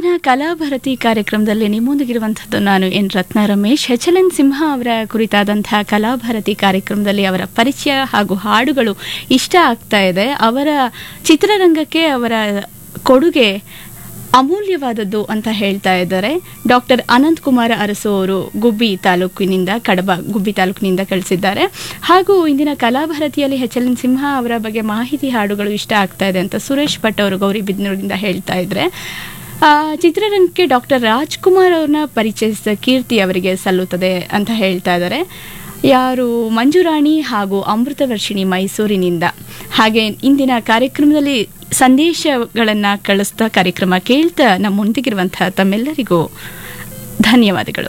ಇಂದಿನ ಕಲಾಭಾರತಿ ಕಾರ್ಯಕ್ರಮದಲ್ಲಿ ನಿಮ್ಮೊಂದಿಗಿರುವಂಥದ್ದು ನಾನು N Ratna Ramesh H L N Simha ಅವರ ಕುರಿತಾದಂತಹ ಕಲಾಭಾರತಿ ಕಾರ್ಯಕ್ರಮದಲ್ಲಿ ಅವರ ಪರಿಚಯ ಹಾಗೂ ಹಾಡುಗಳು ಇಷ್ಟ ಆಗ್ತಾ ಇದೆ ಅವರ ಚಿತ್ರರಂಗಕ್ಕೆ ಅವರ ಕೊಡುಗೆ ಅಮೂಲ್ಯವಾದದ್ದು ಅಂತ ಹೇಳ್ತಾ ಇದ್ದಾರೆ ಡಾಕ್ಟರ್ ಅನಂತ್ ಕುಮಾರ ಅರಸು ಅವರು ಗುಬ್ಬಿ ತಾಲೂಕಿನಿಂದ ಕಡಬ ಗುಬ್ಬಿ ತಾಲೂಕಿನಿಂದ ಕಳಿಸಿದ್ದಾರೆ ಹಾಗೂ ಇಂದಿನ ಕಲಾಭಾರತಿಯಲ್ಲಿ ಎಚ್ ಎಲ್ ಎನ್ ಸಿಂಹ ಅವರ ಬಗ್ಗೆ ಮಾಹಿತಿ ಹಾಡುಗಳು ಇಷ್ಟ ಆಗ್ತಾ ಇದೆ ಅಂತ ಸುರೇಶ್ ಭಟ್ ಅವರು ಗೌರಿಬಿದನೂರಿನಿಂದ ಹೇಳ್ತಾ ಇದ್ರೆ ಆ, ಚಿತ್ರರಂಗಕ್ಕೆ ಡಾಕ್ಟರ್ ರಾಜ್ಕುಮಾರ್ ಅವ್ರನ್ನ ಪರಿಚಯಿಸಿದ ಕೀರ್ತಿ ಅವರಿಗೆ ಸಲ್ಲುತ್ತದೆ ಅಂತ ಹೇಳ್ತಾ ಇದ್ದಾರೆ ಯಾರು ಮಂಜುರಾಣಿ ಹಾಗೂ ಅಮೃತವರ್ಷಿಣಿ ಮೈಸೂರಿನಿಂದ ಹಾಗೆ ಇಂದಿನ ಕಾರ್ಯಕ್ರಮದಲ್ಲಿ ಸಂದೇಶಗಳನ್ನು ಕಳಿಸ್ತಾ ಕಾರ್ಯಕ್ರಮ ಕೇಳ್ತಾ ನಮ್ಮೊಂದಿಗಿರುವಂತಹ ತಮ್ಮೆಲ್ಲರಿಗೂ ಧನ್ಯವಾದಗಳು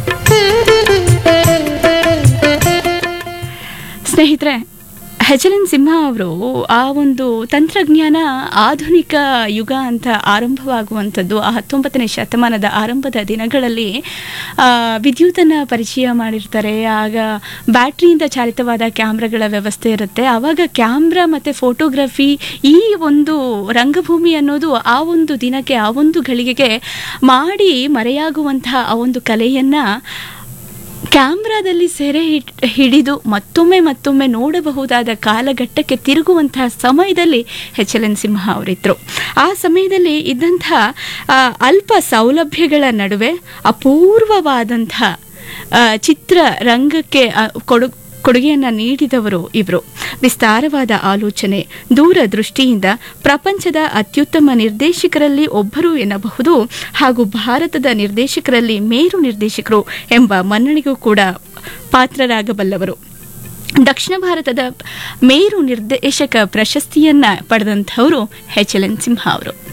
ಸ್ನೇಹಿತರೆ ಎಚ್ ಎಲ್ ಎನ್ ಸಿಂಹ ಅವರು ಆ ಒಂದು ತಂತ್ರಜ್ಞಾನ ಆಧುನಿಕ ಯುಗ ಅಂತ ಆರಂಭವಾಗುವಂಥದ್ದು ಆ ಹತ್ತೊಂಬತ್ತನೇ ಶತಮಾನದ ಆರಂಭದ ದಿನಗಳಲ್ಲಿ ಆ, ವಿದ್ಯುತ್ತನ್ನು ಪರಿಚಯ ಮಾಡಿರ್ತಾರೆ ಆಗ ಬ್ಯಾಟ್ರಿಯಿಂದ ಚಾಲಿತವಾದ ಕ್ಯಾಮ್ರಾಗಳ ವ್ಯವಸ್ಥೆ ಇರುತ್ತೆ ಆವಾಗ ಕ್ಯಾಮ್ರಾ ಮತ್ತು ಫೋಟೋಗ್ರಫಿ ಈ ಒಂದು ರಂಗಭೂಮಿ ಅನ್ನೋದು ಆ ಒಂದು ದಿನಕ್ಕೆ ಆ ಒಂದು ಘಳಿಗೆಗೆ ಮಾಡಿ ಮರೆಯಾಗುವಂತಹ ಆ ಒಂದು ಕಲೆಯನ್ನು ಕ್ಯಾಮ್ರಾದಲ್ಲಿ ಸೆರೆ ಹಿಡ್- ಹಿಡಿದು ಮತ್ತೊಮ್ಮೆ ಮತ್ತೊಮ್ಮೆ ನೋಡಬಹುದಾದ ಕಾಲಘಟ್ಟಕ್ಕೆ ತಿರುಗುವಂತಹ ಸಮಯದಲ್ಲಿ ಎಚ್ ಎಲ್ ಎನ್ ಸಿಂಹ ಅವರಿದ್ದರು ಆ ಸಮಯದಲ್ಲಿ ಇದ್ದಂಥ ಆ, ಅಲ್ಪ ಸೌಲಭ್ಯಗಳ ನಡುವೆ ಅಪೂರ್ವವಾದಂಥ ಆ, ಚಿತ್ರರಂಗಕ್ಕೆ ಆ, ಕೊಡು ಕೊಡುಗೆಯನ್ನು ನೀಡಿದವರು ಇವರು ವಿಸ್ತಾರವಾದ ಆಲೋಚನೆ ದೂರದೃಷ್ಟಿಯಿಂದ ಪ್ರಪಂಚದ ಅತ್ಯುತ್ತಮ ನಿರ್ದೇಶಕರಲ್ಲಿ ಒಬ್ಬರು ಎನ್ನಬಹುದು ಹಾಗೂ ಭಾರತದ ನಿರ್ದೇಶಕರಲ್ಲಿ ಮೇರು ನಿರ್ದೇಶಕರು ಎಂಬ ಮನ್ನಣೆಗೂ ಕೂಡ ಪಾತ್ರರಾಗಬಲ್ಲವರು ದಕ್ಷಿಣ ಭಾರತದ ಮೇರು ನಿರ್ದೇಶಕ ಪ್ರಶಸ್ತಿಯನ್ನ ಪಡೆದಂಥವರು ಎಚ್ ಎಲ್ ಎನ್ ಸಿಂಹ ಅವರು